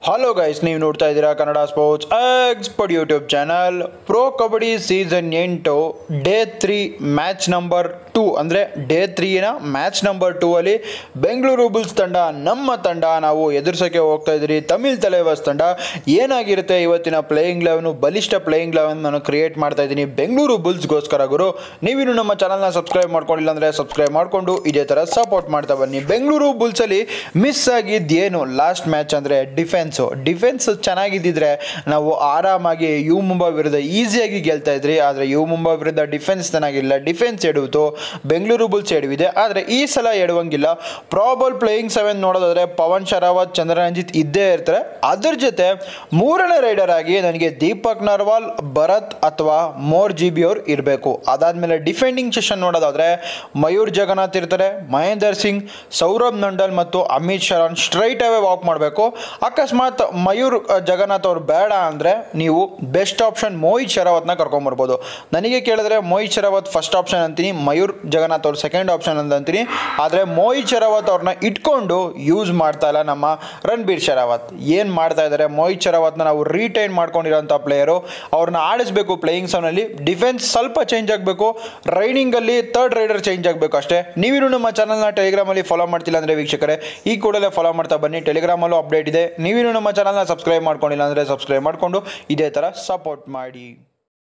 hello guys ನೀವು ನೋಡ್ತಾ ಇದ್ದೀರಾ Kannada sports expert YouTube channel pro kabaddi season ಎಂಟು day three match number two ಅಂದರೆ ಡೇ ತ್ರೀನ ಮ್ಯಾಚ್ ನಂಬರ್ ಟೂ ಅಲ್ಲಿ ಬೆಂಗಳೂರು ಬುಲ್ಸ್ ತಂಡ ನಮ್ಮ ತಂಡ ನಾವು ಎದುರಿಸೋಕ್ಕೆ ಹೋಗ್ತಾ ಇದ್ದೀರಿ ತಮಿಳ್ ತಲೆವಾಸ್ ತಂಡ ಏನಾಗಿರುತ್ತೆ ಇವತ್ತಿನ ಪ್ಲೇಯಿಂಗ್ ಲೆವೆನು ಬಲಿಷ್ಠ ಪ್ಲೇಯಿಂಗ್ ಲೆವೆನ್ ನಾನು ಕ್ರಿಯೇಟ್ ಮಾಡ್ತಾ ಇದ್ದೀನಿ ಬೆಂಗಳೂರು ಬುಲ್ಸ್ಗೋಸ್ಕರ ಗುರು ನೀವಿನ್ನು ನಮ್ಮ ಚಾನಲ್ನ ಸಬ್ಸ್ಕ್ರೈಬ್ ಮಾಡ್ಕೊಂಡಿಲ್ಲ ಅಂದರೆ ಸಬ್ಸ್ಕ್ರೈಬ್ ಮಾಡಿಕೊಂಡು ಇದೇ ಥರ ಸಪೋರ್ಟ್ ಮಾಡ್ತಾ ಬನ್ನಿ ಬೆಂಗಳೂರು ಬುಲ್ಸಲ್ಲಿ ಮಿಸ್ ಆಗಿದ್ದೇನು ಲಾಸ್ಟ್ ಮ್ಯಾಚ್ ಅಂದರೆ ಡಿಫೆನ್ಸು ಡಿಫೆನ್ಸ್ ಚೆನ್ನಾಗಿದ್ದಿದ್ರೆ ನಾವು ಆರಾಮಾಗಿ ಯು ಮುಂಬಾ ವಿರುದ್ಧ ಈಸಿಯಾಗಿ ಗೆಲ್ತಾ ಇದ್ರಿ ಆದರೆ ಯು ಮುಂಬಾ ವಿರುದ್ಧ ಡಿಫೆನ್ಸ್ ಚೆನ್ನಾಗಿಲ್ಲ ಡಿಫೆನ್ಸ್ ಎಡುವುದು ಬೆಂಗಳೂರು ಬುಲ್ಸ್ ಎಡವಿದೆ ಆದರೆ ಈ ಸಲ ಎಡುವಂಗಿಲ್ಲ ಪ್ರಾಬಲ್ ಪ್ಲೇಯಿಂಗ್ ಸೆವೆನ್ ನೋಡೋದಾದ್ರೆ ಪವನ್ ಶರಾವತ್ ಚಂದ್ರರಂಜಿತ್ ಇದ್ದೇ ಇರ್ತಾರೆ ಅದ್ರ ಜೊತೆ ಮೂರನೇ ರೈಡರ್ ಆಗಿ ನನಗೆ ದೀಪಕ್ ನರ್ವಾಲ್ ಭರತ್ ಅಥವಾ ಮೋರ್ ಜಿ ಬಿ ಅವ್ರು ಇರಬೇಕು ಅದಾದಮೇಲೆ ಡಿಫೆಂಡಿಂಗ್ ಸೆಷನ್ ನೋಡೋದಾದ್ರೆ ಮಯೂರ್ ಜಗನ್ನಾಥ್ ಇರ್ತಾರೆ ಮಹೇಂದರ್ ಸಿಂಗ್ ಸೌರಭ್ ನಂಡಲ್ ಮತ್ತು Amit Sharan straight away walk ಮಾಡಬೇಕು ಅಕಸ್ಮಾತ್ ಮಯೂರ್ ಅ, ಜಗನ್ನಾಥ್ ಅವ್ರು ಬೇಡ ಅಂದರೆ ನೀವು ಬೆಸ್ಟ್ ಆಪ್ಷನ್ ಮೋಹಿತ್ ಶರಾವತ್ನ ಕರ್ಕೊಂಬರ್ಬೋದು ನನಗೆ ಕೇಳಿದ್ರೆ ಮೋಹಿತ್ ಶರಾವತ್ ಫಸ್ಟ್ ಆಪ್ಷನ್ ಅಂತೀನಿ ಮಯೂರ್ ಜಗನ್ನಾಥ್ ಅವ್ರು ಸೆಕೆಂಡ್ ಆಪ್ಷನ್ ಅಂತ ಅಂತೀನಿ ಆದರೆ ಮೋಹಿತ್ ಶರಾವತ್ ಅವ್ರನ್ನ ಇಟ್ಕೊಂಡು ಯೂಸ್ ಮಾಡ್ತಾ ಇಲ್ಲ ನಮ್ಮ ರಣಬೀರ್ ಶರಾವತ್ ಏನು ಮಾಡ್ತಾ ಇದ್ದಾರೆ ಮೋಹಿತ್ ಶರಾವತ್ನ ನಾವು ರೀಟೈನ್ ಮಾಡ್ಕೊಂಡಿರೋಂಥ ಪ್ಲೇಯರು ಅವ್ರನ್ನ ಆಡಿಸ್ಬೇಕು ಪ್ಲೇಯಿಂಗ್ ಸೌನಲ್ಲಿ ಡಿಫೆನ್ಸ್ ಸ್ವಲ್ಪ ಚೇಂಜ್ ಆಗಬೇಕು ರೈಡಿಂಗಲ್ಲಿ ತರ್ಡ್ ರೈಡರ್ ಚೇಂಜ್ ಆಗಬೇಕು ಅಷ್ಟೇ ನೀವಿನ್ನು ನಮ್ಮ ಚಾನಲ್ನ ಟೆಲಿಗ್ರಾಮಲ್ಲಿ ಫಾಲೋ ಮಾಡ್ತಿಲ್ಲ ಅಂದರೆ ವೀಕ್ಷಕರೇ ಈ ಕೂಡಲೇ ಫಾಲೋ ಮಾಡ್ತಾ ಬನ್ನಿ ಟೆಲಿಗ್ರಾಮಲ್ಲೂ ಅಪ್ಡೇಟ್ ಇದೆ ನೀವಿನ್ನು ನಮ್ಮ ಚಾನಲ್ನ ಸಬ್ಸ್ಕ್ರೈಬ್ ಮಾಡ್ಕೊಂಡಿಲ್ಲ ಅಂದರೆ ಸಬ್ಸ್ಕ್ರೈಬ್ ಮಾಡಿಕೊಂಡು ಇದೇ ಥರ ಸಪೋರ್ಟ್ ಮಾಡಿ